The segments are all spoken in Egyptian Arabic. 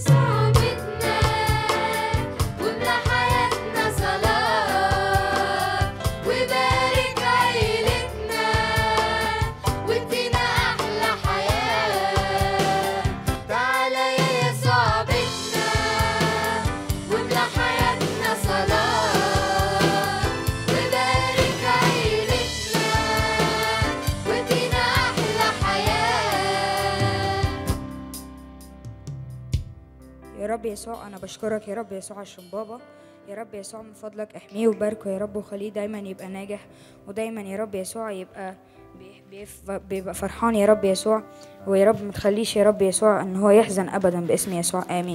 يسوع بيتنا واملى حياتنا صلاة وبارك عيلتنا وادينا أحلى حياة تعالى يا يسوع بيتنا واملى حياتنا صلاة وبارك عيلتنا وادينا أحلى حياة يا رب يسوع أنا بشكرك يا رب يسوع عشان بابا يا رب يسوع من فضلك احميه وباركه يا رب وخليه دايما يبقى ناجح ودايما يا رب يسوع يبقى بي- بيف- بيبقى فرحان يا رب يسوع ويا رب ما تخليش يا رب يسوع ان هو يحزن ابدا باسم يسوع امين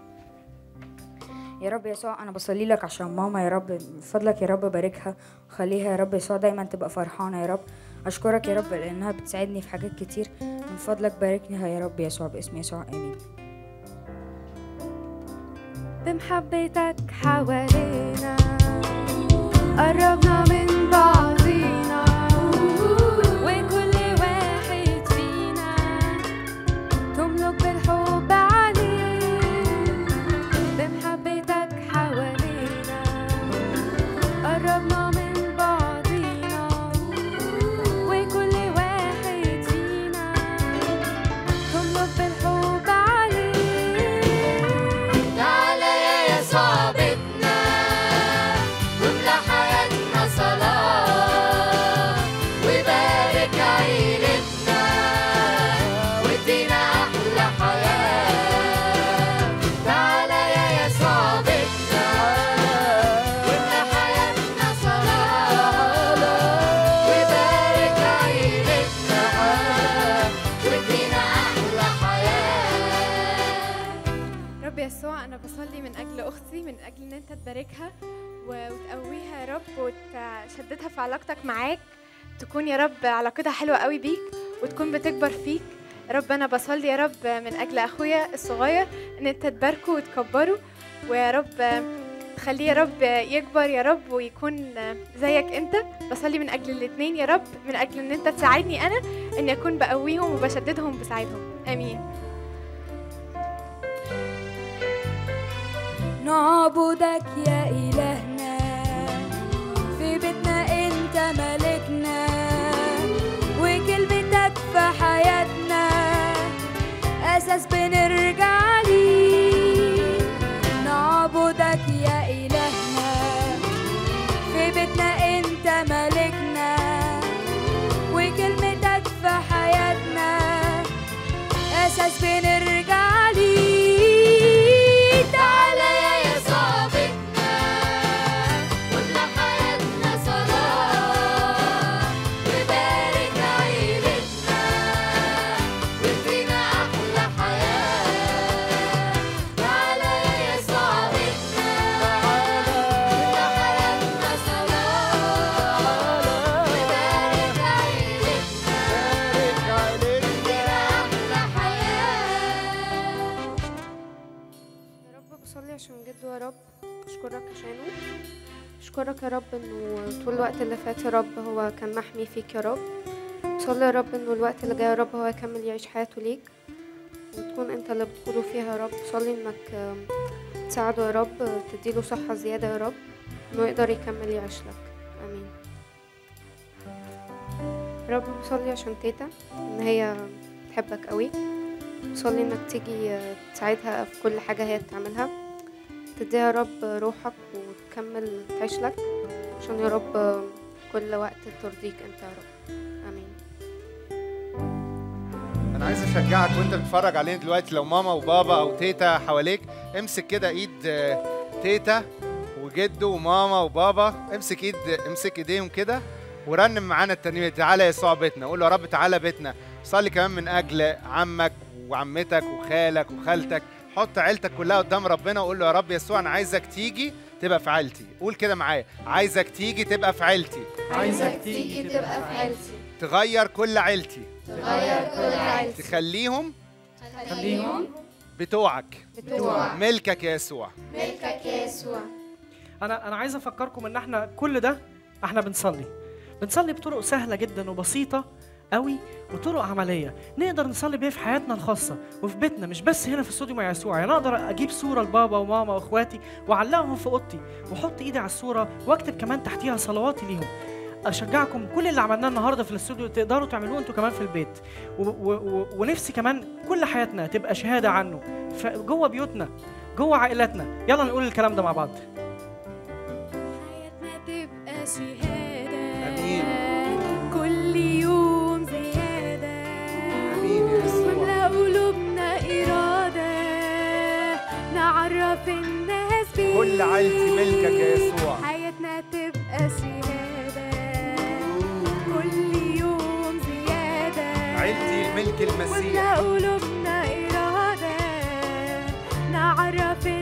يا رب يسوع انا بصلي لك عشان ماما يا رب من فضلك يا رب باركها وخليها يا رب يسوع دايما تبقى فرحانه يا رب اشكرك يا رب لانها بتساعدني في حاجات كتير من فضلك باركنيها يا رب يسوع باسم يسوع امين بمحبتك حوالينا قربنا من بعضينا وكل واحد فينا تملك بالحب عليه بمحبتك حوالينا قربنا من بعضينا وكل واحد فينا تملك بالحب عليه تعالى يا يسوع بيتنا واملى حياتنا صلاة وبارك عيلتنا وادينا أحلى حياة تعالى يا يسوع بيتنا واملى حياتنا صلاة وبارك عيلتنا وادينا أحلى حياة رب يسوع أنا بصلي من أجل أختي من أجل إن أنت تباركها و- وتقويها يا رب وتشددها في علاقتك معاك تكون يا رب علاقتها حلوة قوي بيك وتكون بتكبر فيك يا رب أنا بصلي يا رب من أجل أخويا الصغير إن أنت تباركه وتكبره ويا رب تخليه يا رب يكبر يا رب ويكون زيك أنت بصلي من أجل الاتنين يا رب من أجل إن أنت تساعدني أنا إني أكون بقويهم وبشددهم بساعدهم آمين نعبدك يا إلهنا في بيتنا أنت ملكنا وكلمتك في حياتنا أساس بنرجع ليه نعبدك يا إلهنا في بيتنا أنت ملكنا وكلمتك في حياتنا أساس بنرجع ليه تعالى يا يسوع بيتنا واملى حياتنا صلاة وبارك عيلتنا وادينا أحلى حياة تعالى يا يسوع بيتنا واملى حياتنا صلاة وبارك عيلتنا وادينا أحلى حياة يا رب بصلي عشان جده يا رب اشكرك عشانه اشكرك يا رب انه طول الوقت اللي فات يا رب هو كان محمي فيك يا رب بصلي يا رب انه الوقت اللي جاي يا رب هو يكمل يعيش حياته ليك وتكون انت اللي بتقوله فيها يا رب بصلي انك آم، تساعده يا رب تديله صحة زيادة يا رب انه يقدر يكمل يعيش لك امين يا رب بصلي عشان تيتا ان هي بتحبك قوي بصلي انك تيجي آه، تساعدها في كل حاجة هي بتعملها تديها يا رب روحك وتكمل تعيش لك عشان يا رب آه، كل وقت ترضيك انت يا رب امين انا عايز اشجعك وانت بتتفرج علينا دلوقتي لو ماما وبابا او تيتا حواليك امسك كده ايد آه، تيتا وجده وماما وبابا امسك ايد امسك ايديهم كده ورنم معانا الترنيمه دي. تعالى يا يسوع بيتنا قول له يا رب تعالى بيتنا صلي كمان من اجل عمك وعمتك وخالك وخالتك حط عيلتك كلها قدام ربنا وقول له يا رب يسوع انا عايزك تيجي تبقى في عيلتي قول كده معايا عايزك تيجي تبقى في عيلتي عايزك تيجي تبقى في عيلتي تغير كل عيلتي تغير كل عيلتي تخليهم خليهم بتوعك بتوعك ملكك يا يسوع ملكك يا يسوع انا انا عايز افكركم ان احنا كل ده احنا بنصلي بنصلي بطرق سهله جدا وبسيطه قوي وطرق عمليه نقدر نصلي بيها في حياتنا الخاصه وفي بيتنا مش بس هنا في استوديو مع يسوع يعني اقدر اجيب صوره لبابا وماما واخواتي واعلقهم في اوضتي واحط ايدي على الصوره واكتب كمان تحتيها صلواتي ليهم اشجعكم كل اللي عملناه النهارده في الاستوديو تقدروا تعملوه انتوا كمان في البيت و و و ونفسي كمان كل حياتنا تبقى شهاده عنه ف- جوه بيوتنا جوه عائلاتنا يلا نقول الكلام ده مع بعض حياتنا تبقى شهادة آمين. كل يوم زيادة امين يا يسوع واملأ قلوبنا إرادة نعرف الناس بيك كل عيلتي ملكك يا يسوع حياتنا تبقى شهادة كل يوم زيادة عيلتي الملك المسيح واملأ قلوبنا إرادة نعرف